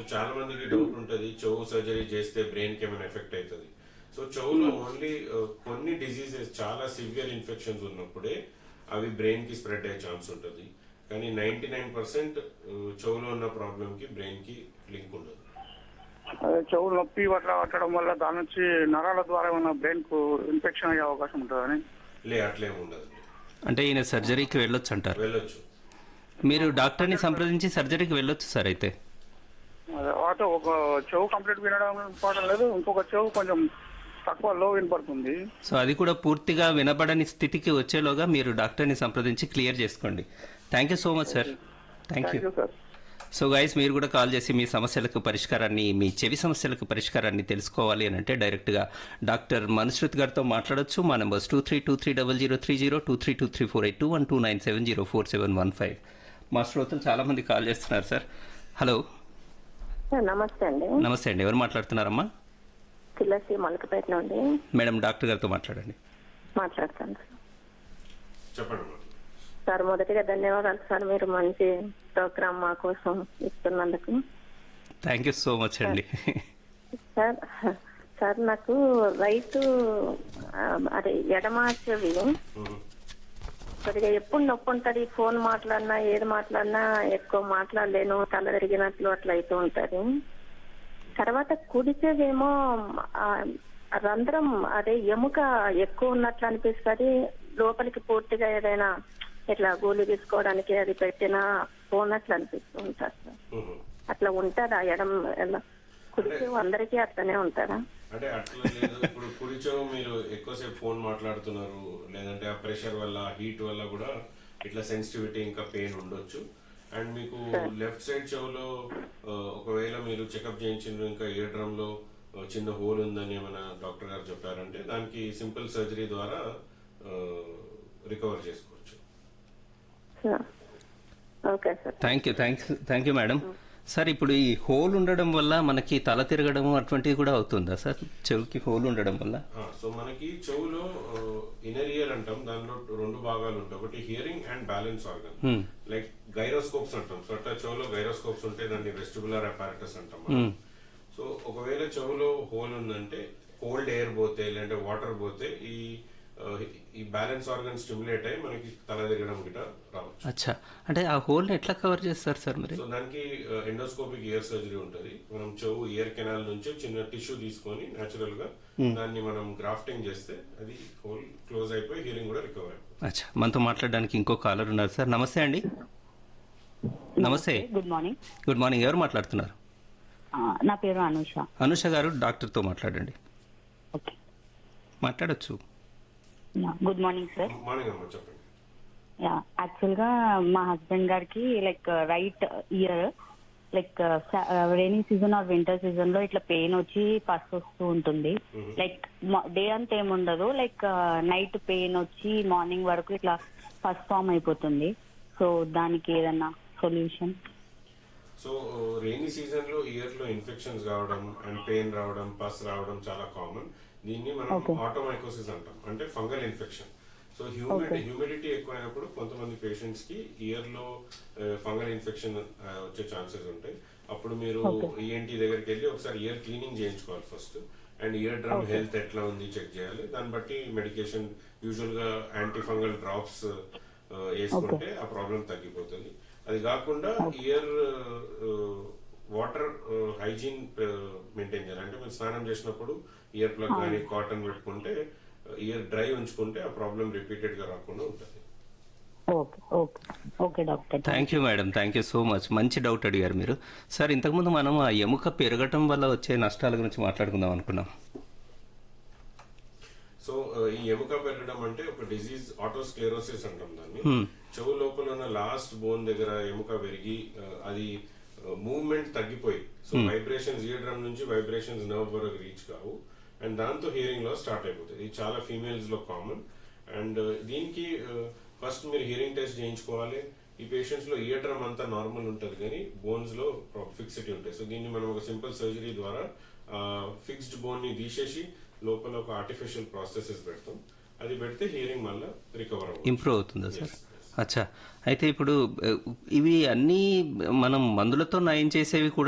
చాలా మందికి డౌట్ ఉంటది చెవు సర్జరీ చేస్తే బ్రెయిన్ కి ఏమైనా ఎఫెక్ట్ అవుతుంది సో చెవులో ఓన్లీ కొన్ని డిసీజెస్ చాలా సివియర్ ఇన్ఫెక్షన్స్ ఉన్నప్పుడే అవి బ్రెయిన్ కి స్ప్రెడ్ అయ్యే ఛాన్స్ ఉంటుంది కానీ నైన్టీ నైన్ పర్సెంట్ చెవులో ఉన్న ప్రాబ్లం కి బ్రెయిన్ కి లింక్ ఉండదు అదే చెవులు నొప్పి అట్లా పట్టడం వల్ల దాని నుంచి నరాల ద్వారా ఏమైనా బ్రెయిన్ కు ఇన్ఫెక్షన్ అయ్యే అవకాశం ఉంటుందని లే అట్లేం ఉండదు అంటే ఈయన సర్జరీకి వెళ్ళొచ్చు అంటారు వెళ్ళొచ్చు మీరు డాక్టర్ని సంప్రదించి సర్జరీకి వెళ్ళొచ్చు సార్ అయితే అదే అంటే ఒక చెవు కంప్లీట్ వినడం ఇంపార్టెంట్ లేదు ఇంకొక చెవు కొంచెం తక్కువ లో వినపడుతుంది సో అది కూడా పూర్తిగా వినబడని స్థితికి వచ్చేలోగా మీరు డాక్టర్ని సంప్రదించి క్లియర్ చేసుకోండి thank you so much sir thank thank you you sir so guys మీరు కూడా కాల్ చేసి మీ సమస్యలకు పరిష్కారాన్ని మీ చెవి సమస్యలకు పరిష్కారాన్ని తెలుసుకోవాలి అని అంటే డైరెక్ట్గా డాక్టర్ మనుశ్రుత్ గారితో మాట్లాడొచ్చు మా numbers two three two three double zero three zero two three two three four eight two one two nine seven zero four seven one five మా శ్రోతలు చాలా మంది కాల్ చేస్తున్నారు సార్ హలో సార్ నమస్తే అండి నమస్తే అండి ఎవరు మాట్లాడుతున్నారమ్మా తులసి మలకపేట నుండి మేడం డాక్టర్ గారితో మాట్లాడండి మాట్లాడతాను సార్. చెప్పండి అమ్మా. సార్ మొదటిగా ధన్యవాదాలు సార్ మీరు మంచి ప్రోగ్రామ్ మా కోసం ఇస్తున్నందుకు థ్యాంక్ యూ సో మచ్ అండి సార్ సార్ నాకు రైతు ఆ, అదే ఎడమ చెవి మ్మ్. కొద్దిగా ఎప్పుడు నొప్పి ఉంటది ఫోన్ మాట్లాడినా ఏది మాట్లాడినా ఎక్కువ మాట్లాడలేను తల తిరిగినట్లు అట్లా అవుతూ ఉంటది తర్వాత కుడి చెవేమో ఆ, రంధ్రం అదే ఎముక ఎక్కువ ఉన్నట్లు అనిపిస్తుంది లోపలికి పూర్తిగా ఏదైనా ఇట్లా గోళీ తీసుకోవడానికి అది పెట్టినా పోనట్లు అనిపిస్తూ ఉంటారు సార్ మ్మ్. అట్లా ఉంటుందా ఎడం ఎలా? కుడి చెవు అందరికీ అట్లనే ఉంటారా అంటే అట్లా లేదు ఇప్పుడు కుడి చెవు మీరు ఎక్కువసేపు ఫోన్ మాట్లాడుతున్నారు లేదంటే ఆ ప్రెషర్ వల్ల హీట్ వల్ల కూడా ఇట్లా సెన్సిటివిటీ ఇంకా పెయిన్ ఉండొచ్చు అండ్ మీకు లెఫ్ట్ సైడ్ చెవులో ఆ, ఒకవేళ మీరు చెకప్ చేయించిన ఇంకా ఇయర్ డ్రమ్ లో ఆ, చిన్న హోల్ ఉందని ఏమైనా డాక్టర్ గారు చెప్పారంటే దానికి సింపుల్ సర్జరీ ద్వారా రికవర్ చేసుకోవచ్చు sir okay sir thank you thank thank you madam sir ఇప్పుడు ఈ హోల్ ఉండడం వల్ల మనకి తల తిరగడం అటువంటివి కూడా అవుతుందా సార్ చెవికి హోల్ ఉండడం వల్ల ఆ, సో మనకి చెవులో ఇన్నర్ ఇయర్ అంటాం దానిలో రెండు భాగాలు ఉంటాయి ఒకటి hearing and balance organ Hmm. Like gyroscopes అంటాం సో అట్లా చెవులో గైరోస్కోప్స్ ఉంటే దాన్ని వెస్టిబులర్ అపారటస్ అంటాం మనం. సో ఒకవేళ చెవులో హోల్ ఉందంటే కోల్డ్ ఎయిర్ పోతే లేదంటే వాటర్ పోతే ఈ ఆ, ఈ బ్యాలెన్స్ ఆర్గన్ స్టిమ్యులేట్ అయ్యి మనకి తల తిరగడం గిట రావచ్చు అచ్చా అంటే ఆ హోల్ని ఎట్లా కవర్ చేస్తారు సార్ మరి సో దానికి ఎండోస్కోపిక్ ఇయర్ సర్జరీ ఉంటది మనం చెవు ఇయర్ కెనాల్ నుంచి చిన్న టిష్యూ తీసుకొని నేచురల్ గా దాన్ని మనం గ్రాఫ్టింగ్ చేస్తే అది హోల్ క్లోజ్ అయిపోయి హియరింగ్ కూడా రికవర్ అయిపోతుంది అచ్చా మనతో మాట్లాడడానికి ఇంకో కాలర్ ఉన్నారు సార్ నమస్తే అండి నమస్తే గుడ్ మార్నింగ్ గుడ్ మార్నింగ్ ఎవరు మాట్లాడుతున్నారు ఆ, నా పేరు అనూష అనుష గారు డాక్టర్తో మాట్లాడండి ఓకే మాట్లాడొచ్చు yeah, good morning sir morning అమ్మ చెప్పండి యా యాక్చువల్ గా మా హస్బెండ్ గారికి like right year like rainy season or winter season లో ఇట్లా పెయిన్ వచ్చి పస్ వస్తూ ఉంటుంది లైక్ డే అంతా ఏముండదు లైక్ నైట్ పెయిన్ వచ్చి మార్నింగ్ వరకు ఇట్లా పస్ ఫామ్ అయిపోతుంది సో దానికి ఏదన్నా సొల్యూషన్ సో రెయినీ సీజన్ లో ఇయర్ లో ఇన్ఫెక్షన్స్ కావడం అండ్ పెయిన్ రావడం పస్ రావడం చాలా కామన్ దీన్ని మనం ఆటోమైకోసిస్ అంటాం అంటే fungal infection so humidity humidity ఎక్కువైనప్పుడు కొంతమంది పేషెంట్స్ కి ఇయర్ లో ఫంగల్ ఇన్ఫెక్షన్ వచ్చే ఛాన్సెస్ ఉంటాయి అప్పుడు మీరు ఈఎన్టీ దగ్గరికి వెళ్ళి ఒకసారి ఇయర్ క్లీనింగ్ చేయించుకోవాలి first and ear drum health ఎట్లా ఉంది చెక్ చేయాలి దాన్ని బట్టి మెడికేషన్ యూజువల్ గా యాంటీ ఫంగల్ డ్రాప్స్ వేసుకుంటే ఆ ప్రాబ్లం తగ్గిపోతుంది అది కాకుండా ఇయర్ వాటర్ హైజీన్ మెయింటైన్ చేయాలి అంటే మీరు స్నానం చేసినప్పుడు ఇయర్ ప్లగ్ కానీ కాటన్ పెట్టుకుంటే ఇయర్ డ్రై ఉంచుకుంటే ఆ ప్రాబ్లం రిపీటెడ్ గా రాకుండా ఉంటుంది okay okay okay doctor thank you madam thank you so much మంచి డౌట్ అడిగారు మీరు సార్ ఇంతకుముందు మనం ఆ ఎముక పెరగటం వల్ల వచ్చే నష్టాల గురించి మాట్లాడుకుందాం అనుకున్నాం సో ఈ ఎముక పెరగడం అంటే ఒక డిజీజ్ ఆటోస్క్లెరోసిస్ అంటాం దాన్ని చెవు లోపల ఉన్న లాస్ట్ బోన్ దగ్గర ఎముక పెరిగి ఆ, అది మూవ్మెంట్ తగ్గిపోయి సో వైబ్రేషన్స్ ఇయర్ డ్రమ్ నుంచి వైబ్రేషన్స్ నర్వ్ వరకు రీచ్ కావు అండ్ దాంతో హియరింగ్ లాస్ స్టార్ట్ అయిపోతుంది ఇది చాలా ఫీమేల్స్ లో కామన్ అండ్ దీనికి ఫస్ట్ మీరు హియరింగ్ టెస్ట్ చేయించుకోవాలి ఈ పేషెంట్స్ లో ఇయర్ డ్రమ్ అంతా నార్మల్ ఉంటుంది కానీ బోన్స్ లో ఫిక్సిటీ ఉంటాయి సో దీన్ని మనం ఒక సింపుల్ సర్జరీ ద్వారా ఫిక్స్డ్ బోన్ ని తీసేసి లోపల ఒక ఆర్టిఫిషియల్ ప్రాసెసెస్ పెడతాం అది పెడితే హియరింగ్ మళ్ళీ రికవర్ అవ్వదు ఇంప్రూవ్ అవుతుందా సార్ అచ్చా అయితే ఇప్పుడు ఆ, ఇవి అన్నీ మనం మందులతో నయం చేసేవి కూడా